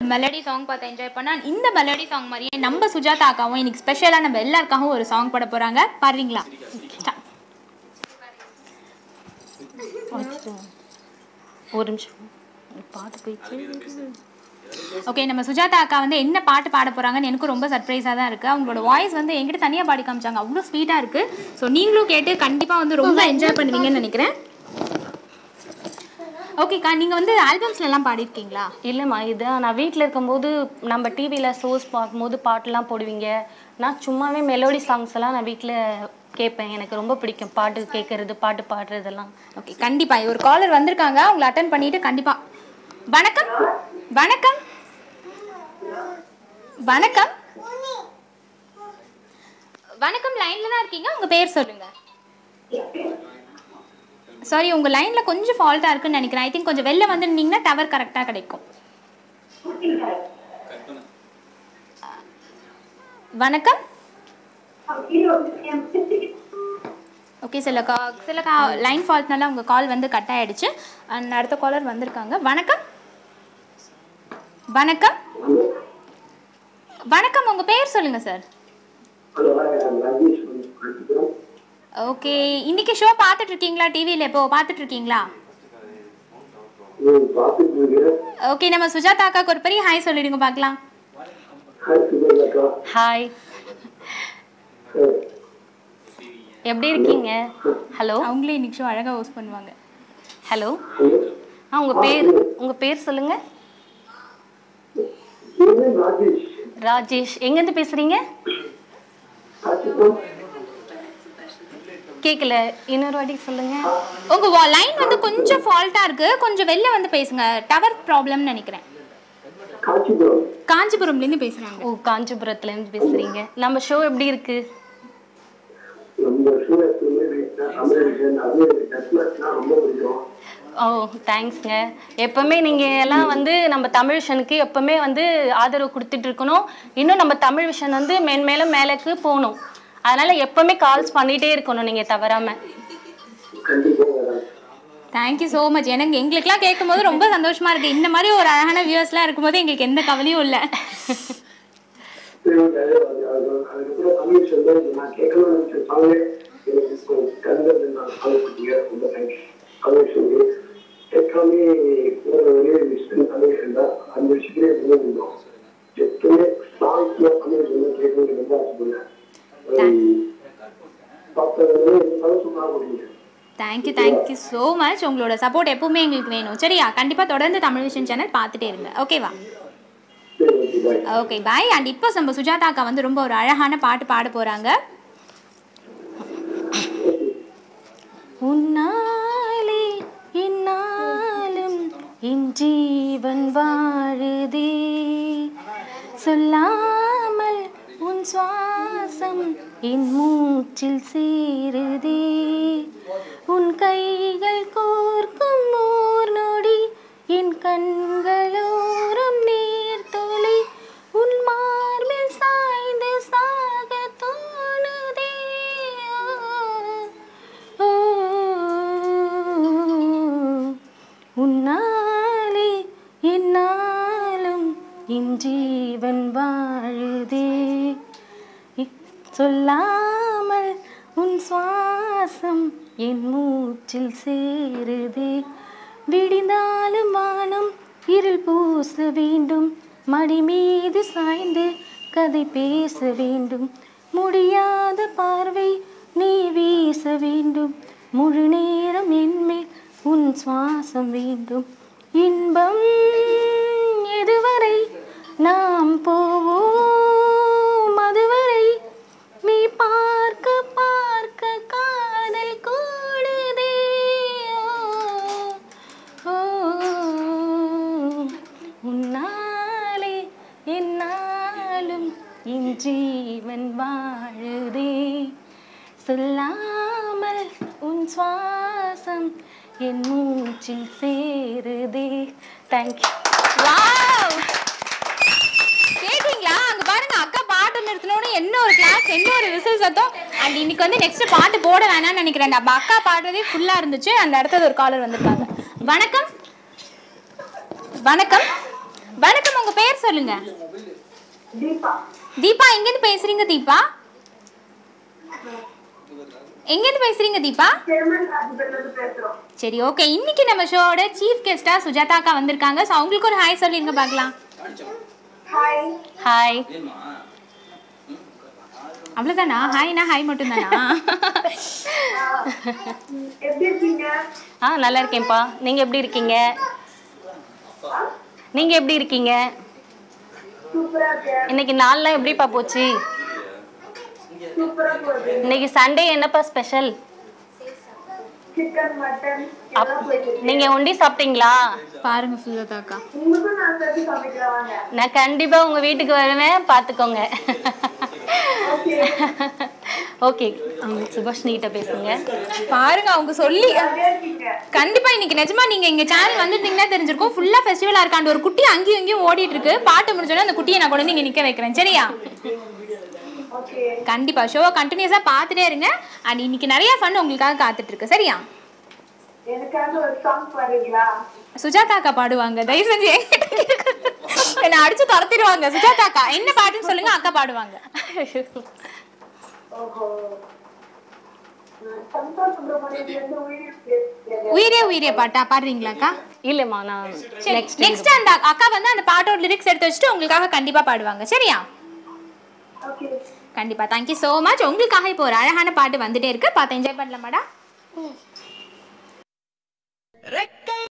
Melody song பார்த்து enjoy பண்ணா இந்த மெலடி சாங் மாதிரியே நம்ம சுஜாதா அக்காவும் இன்னைக்கு ஸ்பெஷலாக நம்ம எல்லாருக்காகவும் ஒரு சாங் பாட போறாங்க பாடுறீங்களா Start. ஒரு நிமிஷம் பாட்டு போயிடுச்சு ஓகே நம்ம சுஜாதா அக்கா வந்து என்ன பாட்டு பாட போறாங்கன்னு எனக்கும் ரொம்ப சர்ப்ரைஸாக தான் இருக்கு அவங்களோட வாய்ஸ் வந்து என்கிட்ட தனியாக பாடி காமிச்சாங்க அவ்வளோ ஸ்வீட்டாக இருக்கு ஸோ நீங்களும் கேட்டு கண்டிப்பாக வந்து ரொம்ப என்ஜாய் பண்ணுவீங்கன்னு நினைக்கிறேன் ஓகேக்கா நீங்கள் வந்து ஆல்பம்ஸ்ல எல்லாம் பாடிருக்கீங்களா இல்லைம்மா இது நான் வீட்டில் இருக்கும்போது நம்ம டிவியில் ஷோஸ் பார்க்கும்போது பாட்டுலாம் போடுவீங்க நான் சும்மாவே மெலோடி சாங்ஸ் எல்லாம் நான் வீட்டில் கேட்பேன் எனக்கு ரொம்ப பிடிக்கும் பாட்டு கேட்கறது பாட்டு பாடுறதெல்லாம் ஓகே கண்டிப்பா ஒரு காலர் வந்திருக்காங்க அவங்கள அட்டன் பண்ணிட்டு கண்டிப்பா வணக்கம் வணக்கம் வணக்கம் வணக்கம் லைன்ல தான் இருக்கீங்க உங்க பேர் சொல்லுங்க சாரி உங்க லைன்ல கொஞ்சம் ஃபால்ட்டா இருக்குன்னு நினைக்கிறேன் ஐ திங்க் கொஞ்சம் வெளில வந்துருந்தீங்கன்னா டவர் கரெக்டா கிடைக்கும் வணக்கம் ஓகே சில கா சில கா லைன் ஃபால்ட்னால உங்கள் கால் வந்து கட் ஆயிடுச்சு அண்ட் அடுத்த காலர் வந்திருக்காங்க வணக்கம் வணக்கம் வணக்கம் உங்கள் பேர் சொல்லுங்க சார் ஓகே இன்னைக்கு ஷோ பார்த்துட்டு இருக்கீங்களா டிவியில் இப்போ பார்த்துட்டு இருக்கீங்களா ஓகே நம்ம சுஜாதா அக்காக்கு ஒரு பெரிய ஹாய் சொல்லிடுங்க பார்க்கலாம் ஹாய் எப்படி இருக்கீங்க ஹலோ அவங்களே இன்னைக்கு ஷோ அழகாக ஹோஸ்ட் பண்ணுவாங்க ஹலோ ஆ உங்கள் பேர் உங்கள் பேர் சொல்லுங்கள் ராஜேஷ் எங்கேருந்து பேசுகிறீங்க கேட்கல இன்னொரு வாட்டி சொல்லுங்கள் உங்க லைன் வந்து கொஞ்சம் ஃபால்ட்டா இருக்கு கொஞ்சம் வெளில வந்து பேசுங்க டவர் ப்ராப்ளம்னு நினைக்கிறேன் காஞ்சிபுரம்ல இருந்து பேசுறாங்க ஓ காஞ்சிபுரத்துலேருந்து பேசுகிறீங்க நம்ம ஷோ எப்படி இருக்கு ஓ தேங்க்ஸ்ங்க எப்பவுமே நீங்கள் எல்லாம் வந்து நம்ம தமிழ் விஷனுக்கு எப்பவுமே வந்து ஆதரவு கொடுத்துட்டு இருக்கணும் இன்னும் நம்ம தமிழ் விஷன் வந்து மென்மேலும் மேலுக்கு போகணும் அதனால எப்பவுமே கால்ஸ் பண்ணிட்டே இருக்கணும் நீங்கள் தவறாம தேங்க்யூ ஸோ மச் எனக்கு எங்களுக்குலாம் கேட்கும்போது ரொம்ப சந்தோஷமா இருக்கு இந்த மாதிரி ஒரு அழகான வியூவர்ஸ்லாம் இருக்கும்போது எங்களுக்கு எந்த கவலையும் இல்லை அதுக்கப்புறம் தமிழ் சொல்ல நான் கேட்கணும்னு நினைச்ச சாங்கே எனக்கு கருந்தது நான் ஃபாலோ பண்ணீங்க ரொம்ப தேங்க்ஸ் தமிழ் சொல்லி கேட்காம ஒரு ஒரே விஷயம் தமிழ் இருந்தா அந்த விஷயத்திலே ரொம்ப இருந்தோம் எப்பவுமே சாங்ஸ்ல தமிழ் சொல்ல கேட்கணும்னு ரொம்ப ஆசைப்படுறேன் பார்த்தது சந்தோஷமாக முடியுது தேங்க்யூ தேங்க்யூ ஸோ மச் உங்களோட சப்போர்ட் எப்பவுமே எங்களுக்கு வேணும் சரியா கண்டிப்பாக தொடர்ந்து தமிழ் விஷன் சேனல் பார்த்துட்டே இருங்க ஓகேவா சரி okay bye okay bye and இப்போ நம்ம சுஜாதா அக்கா வந்து ரொம்ப ஒரு அழகான பாட்டு பாட போறாங்க உன்னாலே இந்நாளும் என் ஜீவன் வாழுதே சொல்லாமல் உன் சுவாசம் என் மூச்சில் சேருதே உன் கைகள் கோர்க்கும் ஓர் நொடி என் கண்களோரம் நீர் துளி உன் மார்பில் சாய்ந்து சாக தோணுதே ஓ, உன்னாலே என்னாலும் என் ஜீவன் வாழுதே இ- சொல்லாமல் உன் சுவாசம் என் மூச்சில் சேருதே விடிந்தாலும் வானம் இருள் பூச வேண்டும் மடி மீது சாய்ந்து கதை பேச வேண்டும் முடியாத பார்வை நீ வீச வேண்டும் முழு நேரம் என்மேல் உன் சுவாசம் வேண்டும் இன்பம் எதுவரை நாம் போவோம் அதுவரை நீ பார்க்க பார்க்க காதல் கூடுதே ஓ, உன்னாலே என்னாலும் என் ஜீவன் வாழுதே சொல்லாமல் உன் சுவாசம் என் மூச்சில் சேருதே தேங்க்யூ வாவ் கேட்டீங்களா அங்க பாருங்க அக்கா பாட்டு நிறுத்தினோட என்ன ஒரு கிளாஸ் என்ன ஒரு விசில் சத்தம் அண்ட் இன்னைக்கு வந்து நெக்ஸ்ட் பாட்டு போட வேணாம்னு நினைக்கிறேன் நம்ம அக்கா பாடுறதே ஃபுல்லா இருந்துச்சு அந்த அடுத்தது ஒரு காலர் வந்திருக்காங்க வணக்கம் வணக்கம் வணக்கம் உங்க பேர் சொல்லுங்க தீபா தீபா எங்கேருந்து பேசுறீங்க தீபா எங்கேருந்து பேசுறீங்க தீபா செம்மன் ராஜபேட்ல இருந்து பேசுறோம் சரி ஓகே இன்னைக்கு நம்ம ஷோவோட சீஃப் கெஸ்டா சுஜாதா அக்கா வந்திருக்காங்க ஸோ அவங்களுக்கு ஒரு ஹாய் சொல்லிருங்க பார்க்கலாம் ஹாய் ஹாய் அவ்வளோதானா ஹாய்னா ஹாய் மட்டும்தானா எப்படி இருக்கீங்க ஆ நல்லா இருக்கேன்ப்பா நீங்க எப்படி இருக்கீங்க நீங்க எப்படி இருக்கீங்க சூப்பரா இருக்கேன் இன்னைக்கு நாள்லாம் எப்படிப்பா போச்சு சூப்பரா போகுது இன்னைக்கு சண்டே என்னப்பா ஸ்பெஷல் சிக்கன் மட்டன் எல்லாம் போயிட்டு இருக்கு. நீங்க ஒண்டி சாப்பிட்டீங்களா பாருங்க சுஜாதா அக்கா உங்களுக்கும் நான் சேர்த்து சமைக்கிறேன் வாங்க நான் கண்டிப்பா உங்க வீட்டுக்கு வருவேன் பாத்துக்கோங்க ஓகே ஓகே சுபாஷினி கிட்ட பேசுங்க பாருங்க அவங்க சொல்லி ஜாலியா இருக்கீங்க கண்டிப்பா இன்னைக்கு நிஜமா நீங்க எங்க சேனல் வந்துட்டீங்கன்னா தெரிஞ்சிருக்கும் ஃபுல்லா ஃபெஸ்டிவலா இருக்காண்டு ஒரு குட்டி அங்கேயும் இங்கேயும் ஓடிட்டு இருக்கு பாட்டு முடிஞ்சோடனே அந்த குட்டியை நான் கொண்டு வந்து இங்க நிக்க வைக்கிறேன் சரியா ஓகே கண்டிப்பா ஷோவை கண்டினியூஸா பார்த்துட்டே இருங்க அண்ட் இன்னைக்கு நிறைய ஃபன் உங்களுக்காக காத்துட்டு இருக்கு சரியா எனக்காக ஒரு சாங் பாடுறீங்களா சுஜாதா அக்கா பாடுவாங்க தயவு செஞ்சு என்கிட்ட கேட்காத. என்னை அடிச்சு துரத்திடுவாங்க சுஜாதா அக்கா என்ன பாட்டுன்னு சொல்லுங்க அக்கா பாடுவாங்க ஓஹோ சந்தோஷ் சுப்பிரமணியத்துல இருந்து உயிர் பேசுறேன். உயிரே உயிரே பாட்டா பாடுறீங்களாக்கா இல்லம்மா நான் நெக்ஸ்ட் நெக்ஸ்ட் அந்த அக்கா வந்து அந்த பாட்டோட லிரிக்ஸ் எடுத்து வச்சுட்டு உங்களுக்காக கண்டிப்பா பாடுவாங்க சரியா ஓகே கண்டிப்பா தேங்க்யூ ஸோ மச் உங்களுக்காக இப்போ ஒரு அழகான பாட்டு வந்துட்டே இருக்கு பார்த்து என்ஜாய் பண்ணலாமாடா